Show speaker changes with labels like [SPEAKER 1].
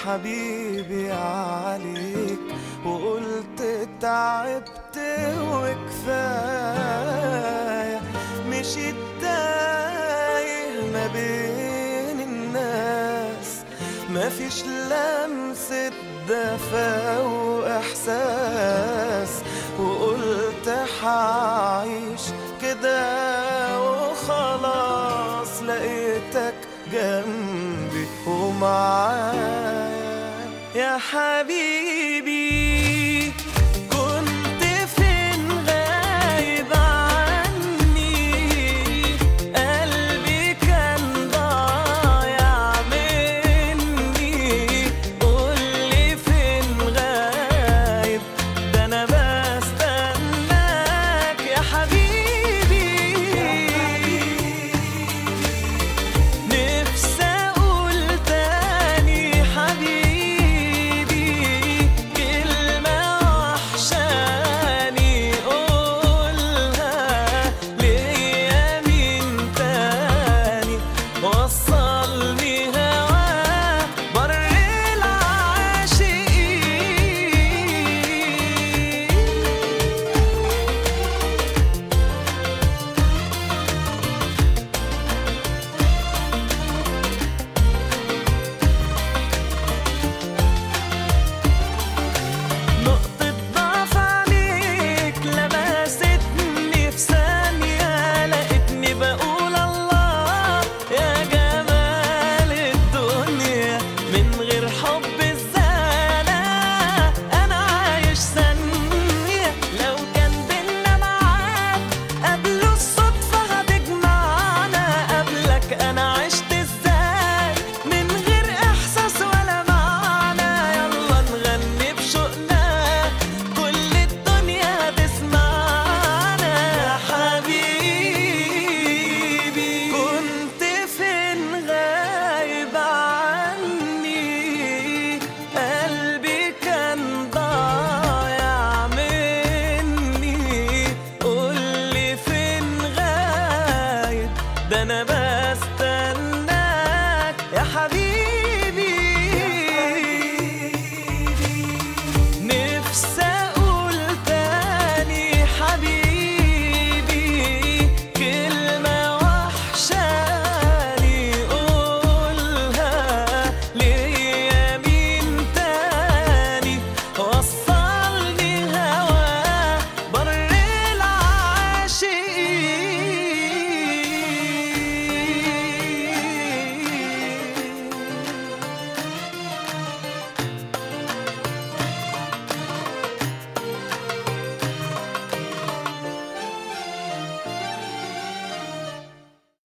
[SPEAKER 1] حبيبي عليك وقلت تعبت وكفاية مشيت تايه ما بين الناس مفيش لمسة دفا وإحساس وقلت حعيش كده وخلاص لقيتك جنبي ومعايا يا حبيبي كنت فين غايب عني قلبي كان ضايع مني قولي فين غايب ده انا بستناك يا حبيبي نفسي اقول تاني حبيبي كلمة وحشاني قولها ليا مين تاني وصلني هوا بر العاشقين نقطة ضعف عليك لمستني في ثانية لقيتني بقول الله يا جمال الدنيا من غير حب ازاي انا انا عايش ثانية لو كان بينا معاد قبل الصدفة هتجمعنا قبلك انا عشت ازاي من غير احساس ولا معنى يلا نغني بشوقنا كل الدنيا هتسمعنا يا حبيبي كنت فين غايب عني قلبي كان ضايع مني قولي فين غايب ده انا بستناك يا حبيبي